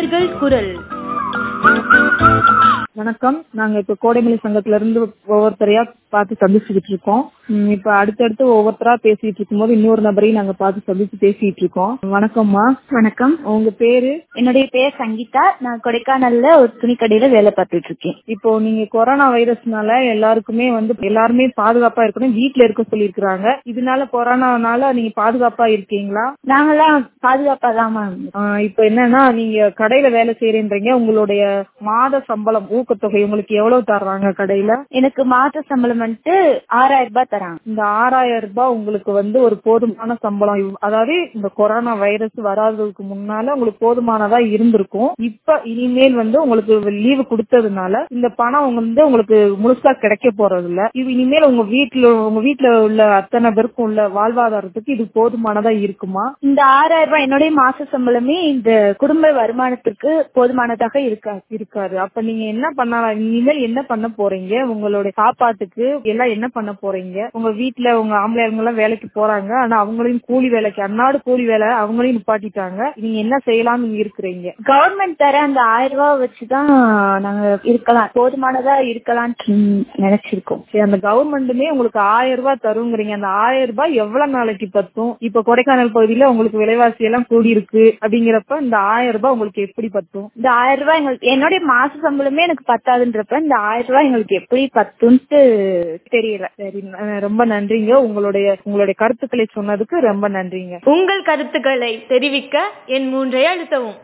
உழவர்கள் குரல் வணக்கம் நாங்க இப்ப கோடைமலை சங்கத்துல இருந்து ஒவ்வொருத்தரையா பார்த்து சந்திச்சுக்கிட்டு இருக்கோம் உம் இப்ப அடுத்தடுத்து ஒவ்வொருத்தரா பேசிட்டு இருக்கும்போது இன்னொரு நபரையும் நாங்க பார்த்து சந்திச்சு பேசிட்டு இருக்கோம் வணக்கம்மா வணக்கம் உங்க பேரு என்னுடைய பேர் சங்கீதா நான் கொடைக்கானல்ல ஒரு துணி கடையில வேலை பார்த்துட்டு இருக்கேன் இப்போ நீங்க கொரோனா வைரஸ்னால எல்லாருக்குமே வந்து எல்லாருமே பாதுகாப்பா இருக்கணும் வீட்ல இருக்க சொல்லியிருக்கிறாங்க இதனால கொரோனானால நீங்க பாதுகாப்பா இருக்கீங்களா நாங்கெல்லாம் பாதுகாப்பா தான் ஆஹ் இப்ப என்னன்னா நீங்க கடையில வேலை செய்யறீன்றீங்க உங்களுடைய மாத சம்பளம் ஊக்கத்தொகை உங்களுக்கு எவ்வளவு தர்றாங்க கடையில எனக்கு மாத சம்பளம் வந்துட்டு ஆறாயிரம் ரூபாய் தராங்க இந்த ஆறாயிரம் ரூபாய் உங்களுக்கு வந்து ஒரு போதுமான சம்பளம் இவ்- அதாவது இந்த கொரோனா வைரஸ் வராததுக்கு முன்னால உங்களுக்கு போதுமானதா இருந்திருக்கும் இப்ப இனிமேல் வந்து உங்களுக்கு லீவு கொடுத்ததுனால இந்த பணம் உங்க வந்து உங்களுக்கு முழுசா கிடைக்க போறது இல்ல இது இனிமேல் உங்க வீட்டுல உங்க வீட்டுல உள்ள அத்தனை பேருக்கும் உள்ள வாழ்வாதாரத்துக்கு இது போதுமானதா இருக்குமா இந்த ஆறாயிரம் ரூபாய் என்னுடைய மாச சம்பளமே இந்த குடும்ப வருமானத்திற்கு போதுமானதாக இருக்காது இருக்காது அப்ப நீங்க என்ன பண்ணலாம் இனிமேல் என்ன பண்ண போறீங்க உங்களுடைய சாப்பாட்டுக்கு எல்லாம் என்ன பண்ண போறீங்க உங்க வீட்டுல உங்க ஆம்பளைங்க எல்லாம் வேலைக்கு போறாங்க ஆனா அவங்களையும் கூலி வேலைக்கு அன்னாடு கூலி வேலை அவங்களையும் நிப்பாட்டிட்டாங்க நீங்க என்ன செய்யலாம்னு இருக்கிறீங்க கவர்மெண்ட் தர அந்த ஆயிரம் ரூபாய் வச்சுதான் நாங்க இருக்கலாம் போதுமானதா இருக்கலாம்னு நினைச்சிருக்கோம் சரி, அந்த கவர்மெண்ட்டுமே உங்களுக்கு ஆயிரம் ரூபாய் தருங்கிறீங்க அந்த ஆயிரம் ரூபாய் எவ்வளவு நாளைக்கு பத்தும் இப்ப கொடைக்கானல் பகுதியில உங்களுக்கு விலைவாசி எல்லாம் கூடி இருக்கு அப்படிங்கிறப்ப இந்த ஆயிரம் ரூபாய் உங்களுக்கு எப்படி பத்தும் இந்த ஆயிரம் ரூபாய் எங்களுக்கு என்னுடைய மாச சம்பளமே எனக்கு பத்தாதுன்றப்ப இந்த ஆயிரம் ரூபாய் எங்களுக்கு எப்படி பத்துன்ட்டு தெரியல சரி அஹ் ரொம்ப நன்றிங்க உங்களுடைய உங்களுடைய கருத்துக்களை சொன்னதுக்கு ரொம்ப நன்றிங்க உங்கள் கருத்துக்களை தெரிவிக்க என் மூன்றை அழுத்தவும்